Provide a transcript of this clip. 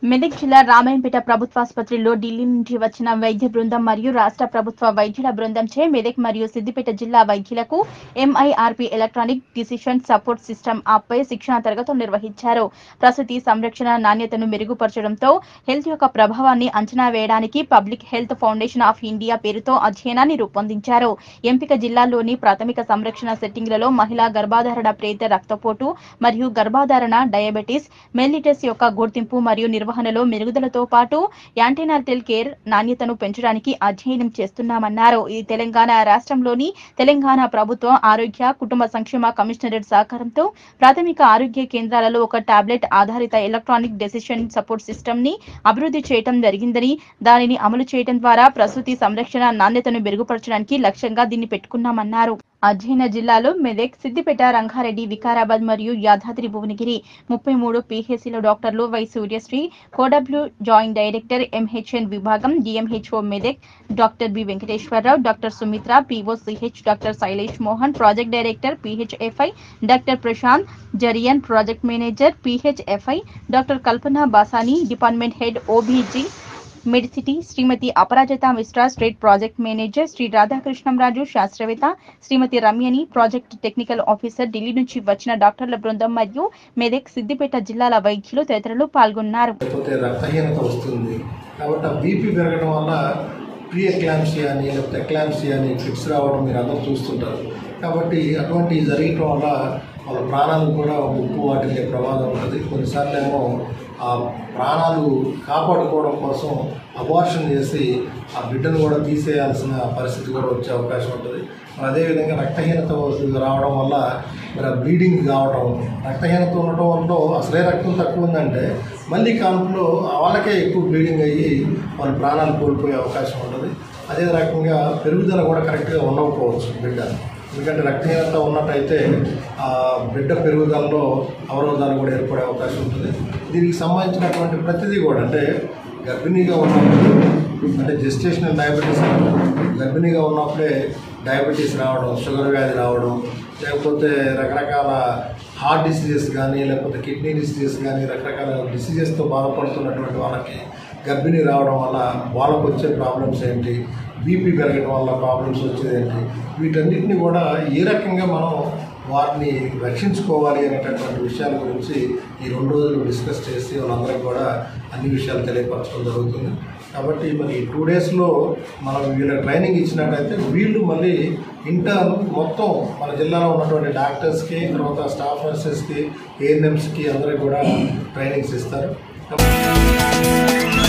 మెదక్ జిల్లా రామాయంపేట ప్రభుత్వాసుపత్రిలో ఢిల్లీ నుంచి వచ్చిన వైద్య బృందం మరియు రాష్ట్ర ప్రభుత్వ వైద్యుల బృందంచే మెదక్ మరియు సిద్దిపేట జిల్లా వైద్యులకు MIRP electronic decision support system యాప్పై శిక్షణ తరగతులు నిర్వహించారు ప్రసూతి సంరక్షణ నాణ్యతను మెరుగుపరచడంతో హెల్త్ యొక్క ప్రభావాన్ని అంచనా వేయడానికి public health foundation of India పేరుతో అధ్యయనాన్ని రూపొందించారు ఎంపిక జిల్లాల్లోని ప్రాథమిక సంరక్షణ సెట్టింగ్లలో మహిళా గర్భాధారణ ప్రేత రక్తపోటు మరియు గర్భాధారణ డయాబెటీస్ మెల్లిటస్ యొక్క గుర్తింపు మరియు నిర్వహణలో మెరుగుదలతో పాటు యాంటీనాటల్ కేర్ నాణ్యతను పెంచడానికి అధ్యయనం చేస్తున్నామన్నారు ఇది తెలంగాణ రాష్ట్రంలోని తెలంగాణ ప్రభుత్వ ఆరోగ్య కుటుంబ సంక్షేమ కమిషనరేట్ సహకారంతో ప్రాథమిక ఆరోగ్య కేంద్రాలలో ఒక టాబ్లెట్ ఆధారిత ఎలక్ట్రానిక్ డెసిషన్ సపోర్ట్ సిస్టమ్ ని అభివృద్ధి చేయడం జరిగిందని దానిని అమలు చేయడం ద్వారా ప్రసూతి సంరక్షణ నాణ్యతను మెరుగుపరచడానికి లక్ష్యంగా దీన్ని పెట్టుకున్నామన్నారు అధ్యయన జిల్లాలో మెదక్ సిద్దిపేట రంగారెడ్డి వికారాబాద్ మరియు యాదాద్రి భువనగిరి ముప్పై మూడు పీహెసీల డాక్టర్లు వై సూర్యశ్రీ కోడబ్ల్యూ జాయింట్ డైరెక్టర్ ఎంహెచ్ఎన్ విభాగం DMHO Medak doctor B Venkateswara Rao doctor Sumitra PO CH doctor Shailesh Mohan project director PHFI doctor Prashant Jarian project manager PHFI doctor Kalpana Basani department head OBG Medicity Shrimati Aparajita Mishra state project manager Shri Radhakrishnam Raju శాస్త్రవేత్త Shrimati Ramyani project technical officer Delhi నుంచి వచ్చిన డాక్టర్ల బృందం మరియు మెదక్ సిద్దిపేట జిల్లాల వైద్యులు తదితరులు పాల్గొన్నారు లేకపోతే రక్తహీనత వస్తుంది కాబట్టి ఆ బీపీ పెరగడం వల్ల ప్రీ ఎక్లాంప్సీ అని లేకపోతే ఎక్లాంప్సీ అని ఫిట్స్ రావడం మీరు అందరూ చూస్తుంటారు కాబట్టి అటువంటి జరగటం వల్ల వాళ్ళ ప్రాణాలు కూడా ముప్పు వాటిల్లే ప్రమాదం ఉంటుంది కొన్నిసార్లు ఏమో ఆ ప్రాణాలు కాపాడుకోవడం కోసం అబార్షన్ చేసి ఆ బిడ్డను కూడా తీసేయాల్సిన పరిస్థితి కూడా వచ్చే అవకాశం ఉంటుంది మరి అదేవిధంగా రక్తహీనత రావడం వల్ల మరి ఆ బ్లీడింగ్ కావడం రక్తహీనత ఉండటం వల్ల అసలే రక్తం తక్కువ ఉందంటే మళ్ళీ కాన్పులో వాళ్ళకే ఎక్కువ బ్లీడింగ్ అయ్యి వాళ్ళ ప్రాణాలు కోల్పోయే అవకాశం ఉంటుంది అదే రకంగా పెరుగుదల కూడా కరెక్ట్గా ఉండకపోవచ్చు బిడ్డ ఎందుకంటే రక్తహీనత ఉన్నట్టయితే ఆ బిడ్డ పెరుగుదలలో అవరోధాలు కూడా ఏర్పడే అవకాశం ఉంటుంది దీనికి సంబంధించినటువంటి ప్రతిదీ కూడా అంటే గర్భిణీగా ఉన్నప్పుడు అంటే జెస్టేషనల్ డయాబెటీస్ అంటారు. గర్భిణీగా ఉన్నప్పుడే డయాబెటీస్ రావడం షుగర్ వ్యాధి రావడం లేకపోతే రకరకాల హార్ట్ డిసీజెస్ కానీ లేకపోతే కిడ్నీ డిసీజెస్ కానీ రకరకాల డిసీజెస్తో బాధపడుతున్నటువంటి వాళ్ళకి గర్భిణీ రావడం వల్ల వాళ్ళకు వచ్చే ప్రాబ్లమ్స్ ఏంటి బీపీ పెరగడం వల్ల ప్రాబ్లమ్స్ వచ్చేది ఏంటి వీటన్నిటిని కూడా ఏ రకంగా మనం వారిని రక్షించుకోవాలి అనేటటువంటి విషయాల గురించి ఈ రెండు రోజులు డిస్కస్ చేసి వాళ్ళందరికీ కూడా అన్ని విషయాలు తెలియపరచడం జరుగుతుంది కాబట్టి మరి ఈ టూ డేస్లో మనం వీళ్ళ ట్రైనింగ్ ఇచ్చినట్టయితే వీళ్ళు మళ్ళీ ఇంటర్న్ మొత్తం మన జిల్లాలో ఉన్నటువంటి డాక్టర్స్కి తర్వాత స్టాఫ్ నర్సెస్కి ఏఎన్ఎంస్కి అందరికీ కూడా ట్రైనింగ్స్ ఇస్తారు